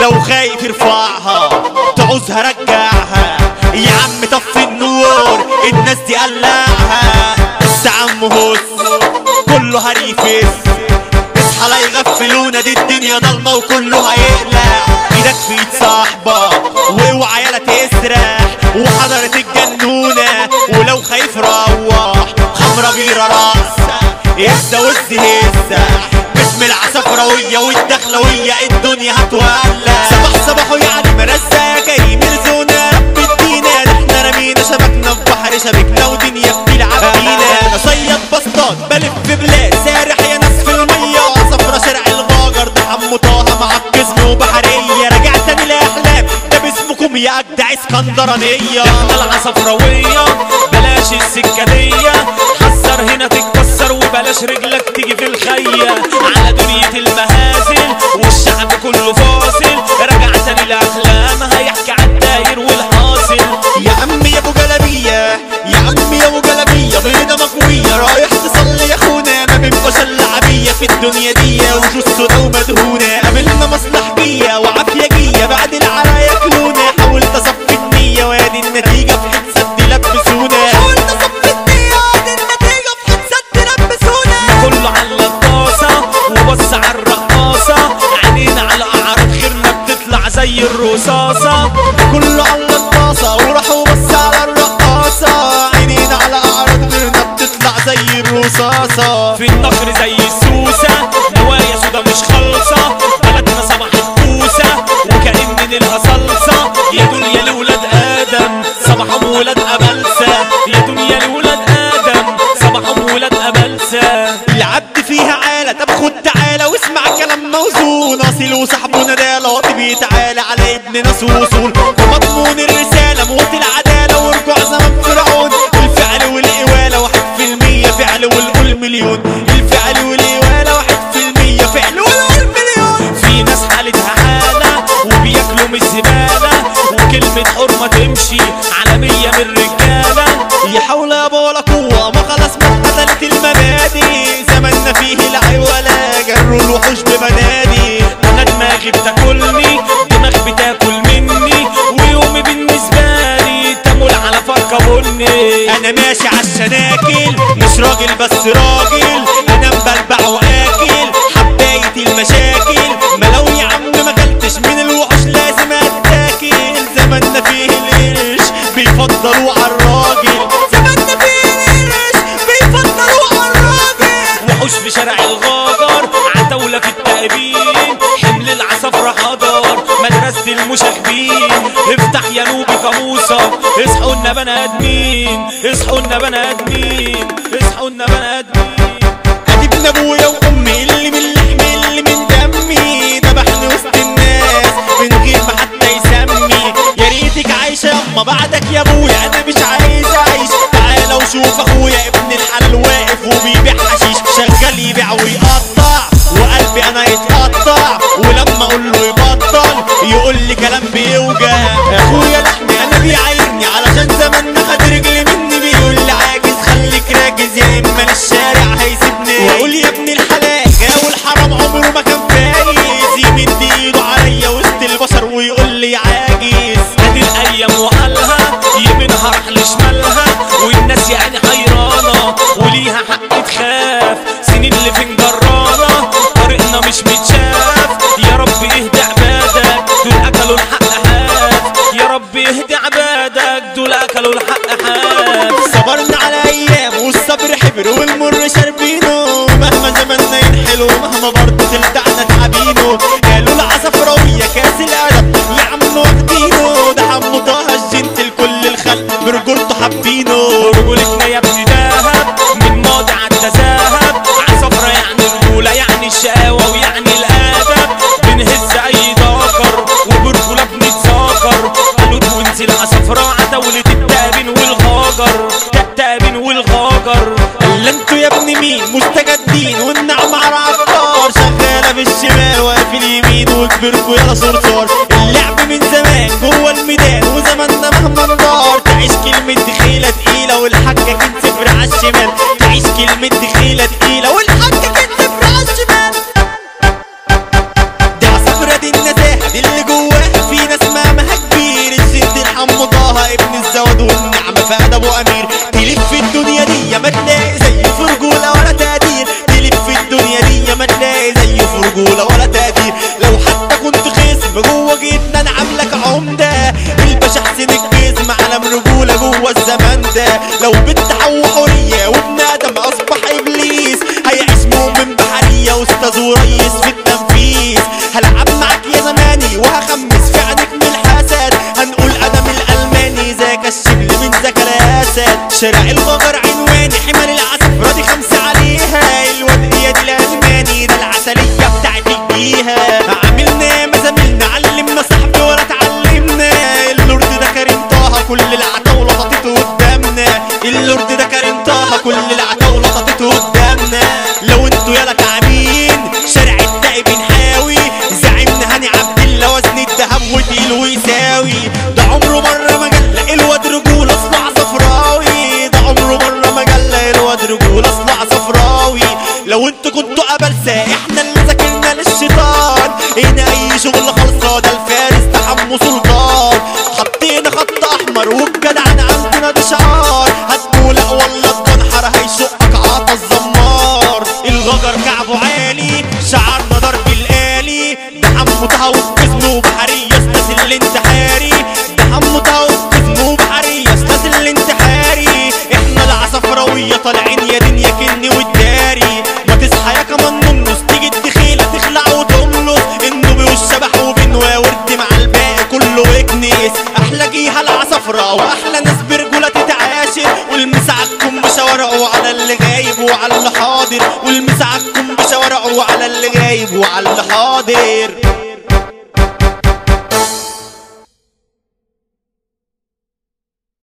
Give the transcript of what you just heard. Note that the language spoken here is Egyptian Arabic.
لو خايف ارفعها تعوزها رجعها يا عم طفي النور الناس دي قلعها بس عم هس كله هريفس اصحى لا يغفلونا دي الدنيا ضلمه وكله هيقلع ايدك في ايد صاحبك واوعى يالا تسرح وحضرت الجنونه ولو خايف روح خمره بيرة راسه هزه وز هزه باسم العصفراويه والدخلويه الدنيا هتولع صباح صباحه يعني مرزه جاي مرزونا رب ادينا ده احنا رمينا شبكنا في بحر شبكنا ودنيا في العبينا انا صياد بسطات بلف في بلاد سارح يا ناس في الميه وعصفرة شارع الغاجر ده حمو طه مع الجسم وبحريه راجع تاني لاحلام ده باسمكم يا اجدع اسكندرانيه احنا العصفراوية بلاش السكادية حذر هنا تتكسر وبلاش رجلك تيجي في الخية على دنيا المهازل والشعب كله فاصل رجع تاني لأحلام هيحكي عالداير والحاصل يا عم يا ابو جلبيه يا عم يا ابو جلبيه بيضه مكويه رايح تصلي يا اخونا ما بيبقاش الا عبيه في الدنيا دي وجوز سودا ومدهونه قابلنا مصلحجيه وعافيه جيه بعد العلا ياكلونا حاولت اصفي النيه وادي النتيجه في حد سد لبسونا حاولت اصفي النيه وادي النتيجه في حد سد لبسونا كله على الطاسة وبص على الرقاصة عينينا على أعراض خيرنا بتطلع زي الرصاصة كله على الطاسه وراح وبص على الرقاصه عينينا على اعراض غيرنا بتطلع زي الرصاصه في النخر زي السوسة نوايا سودا مش خالصة بلدنا صباح الكوسة وكأن نيلها صلصة يا دنيا لولاد آدم صباحهم ولاد أبلسة يا دنيا لولاد آدم صباحهم ولاد أبلسة العبد فيها عالة طب خد تعالى واسمع كلام موزون اصيل وصاحبنا ده لاطي بيتعالى على ابننا وصول ومضمون الرسالة موت العدالة ورجوع زمن فرعون الفعل والإوالة واحد في المية فعل والقول مليون الفعل والإوالة واحد في المية فعل والقول مليون في ناس حالتها حالة وبياكلوا من الزبالة وكلمة حرمة تمشي على مية من الرجالة يا حول يا ولا قوة ما خلاص ما اتقتلت المبادئ زماننا فيه لا ولا جروا الوحوش ببنادي انا دماغي بتاكلني دماغي بتاكل مني ويومي بالنسبة لي تمول على فرقة بني انا ماشي عالشناكل مش راجل بس راجل انا مبلبع واكل حباية المشاكل ما لو يا عم ما اكلتش من الوحوش لازم اتاكل زماننا فيه القرش بيفضلوا عالراجل زماننا فيه القرش بيفضلوا عالراجل وحوش في شارع الغاجر عتاولة في التأبين حمل العصفرة حضر مدرسة المشاغبين افتح يا نوبي قاموسة اصحوا لنا بني ادمين اصحوا لنا بني ادمين اصحوا لنا بني ادمين ادي ابن ابويا وامي اللي من لحمي اللي من دمي ذبحني وسط الناس من غير ما حتى يسمي يا ريتك عايشه يما بعدك يا ابويا انا مش عايز اعيش تعالى وشوف اخويا ابن الحلال واقف وبيبيع حشيش شغال يبيع ويقطع وقلبي انا يتقطع ولما اقول له يبطل يقول لي كلام بيوجع اخويا لحمي انا بيعايرني علشان زمان خد رجلي مني بيقول لي عاجز خليك راكز يا اما للشارع هيسيبني واقول يا ابن الحلال جاو الحرام عمره ما كان فايز يمد ايده عليا وسط البشر ويقول لي عاجز ادي الايام وقالها يمينها راح لشمالها والناس يعني حيرانه وليها حق تخاف سنين اللي في جرانا طريقنا مش متشاف يا رب اهدي عبادك دول اكلوا الحق حاف يا رب اهدي عبادك دول اكلوا الحق حاف صبرنا على ايام والصبر حبر والمر شاربينه مهما زماننا ينحلو مهما برضه تلدعنا تعبينه قالوا العصفراوية كاس الادب يا عم واخدينه ده حمو طه الجنتل كل الخلق برجولته حابينه رجولتنا يا ابني دهب من ماضي عدى ذهب عصفرة يعني رجولة يعني الشقاوة ويعني الأدب بنهز أي ذكر وبرجولة بنتذاكر قالوا وانزل عصفرة عتاولة التابين والغاجر التابين والغاجر الا انتوا يا ابن مين مستجدين والنعم على عطار شغاله في الشمال واقف اليمين وكبركوا يلا صرصار اللعب من زمان جوه الميدان وزماننا مهما ندار تعيش كلمه دخيله تقيله والحاجه كنت صفر على الشمال تعيش كلمه دخيله تقيله والحاجه كنت صفر على الشمال دي عصفرة دي النزاهة اللي جواها في ناس مامها كبير الزند الحم طه ابن الزود والنعمة فهد ابو امير تلف في الدنيا دي ما تلاقي زيه في رجولة ولا تقدير تلف في الدنيا دي ما تلاقي زيه في رجولة ولا تقدير لو حتى كنت خصم جوه جيتنا انا عاملك عمدة الباشا حسين الجسم علم رجولة جوه الزمان ده لو بنت حو حورية وابن ادم اصبح ابليس هيعيش مؤمن بحرية واستاذ وريس في التنفيذ هلعب معاك يا زماني وهخمس في عينك من الحسد هنقول انا من الالماني ذاك الشبل من ذاك الاسد شارع الغجر عنواني حمل العسف راضي خمسة عليها الواد اياد الالماني ده العسلية بتاعت الجيها عملنا ما زملنا علمنا صاحبي ولا اتعلمنا اللورد ده كريم طه كل العتاولة حطيته قدامنا اللورد ده كريم طه كل العتاولة حطيته قدامنا لو انتوا يالا تعبين شارع التائب بنحاوي زعيمنا هاني عبد الله وزن الذهب وتقيل ويساوي ده عمره مرة ما جل الواد رجولة اصلع صفراوي ده عمره مرة ما جل الواد رجولة اصلع صفراوي لو انتوا كنتوا قبلسة احنا اللي ذاكرنا للشيطان هنا اي شغل خلصة ده الفارس ده حمو سلطان حطينا خط احمر والجدعان عندنا ده شعار هتقول لا والله الجنحر هيشقك عطا الزمار الغجر كعبه عالي شعرنا ضرب الآلي ده حمو طه وبجسمه وبحرية استاذ الانتحاري ده حمو طه وبجسمه وبحرية استاذ الانتحاري احنا العصفراوية طالعين يا دنيا كني والداري ما تصحى يا كمان نمنس تيجي الدخيلة تخلع وتملص النوبي والشبح وبنوا ورد مع الباقي كله وكنيس احلى جيها العصفرة واحلى ناس برجولة تتعاشر والمساعدكم بشوارعه على اللي غايب وعلى اللي حاضر والمساعدكم بشوارعه على اللي غايب وعلى اللي حاضر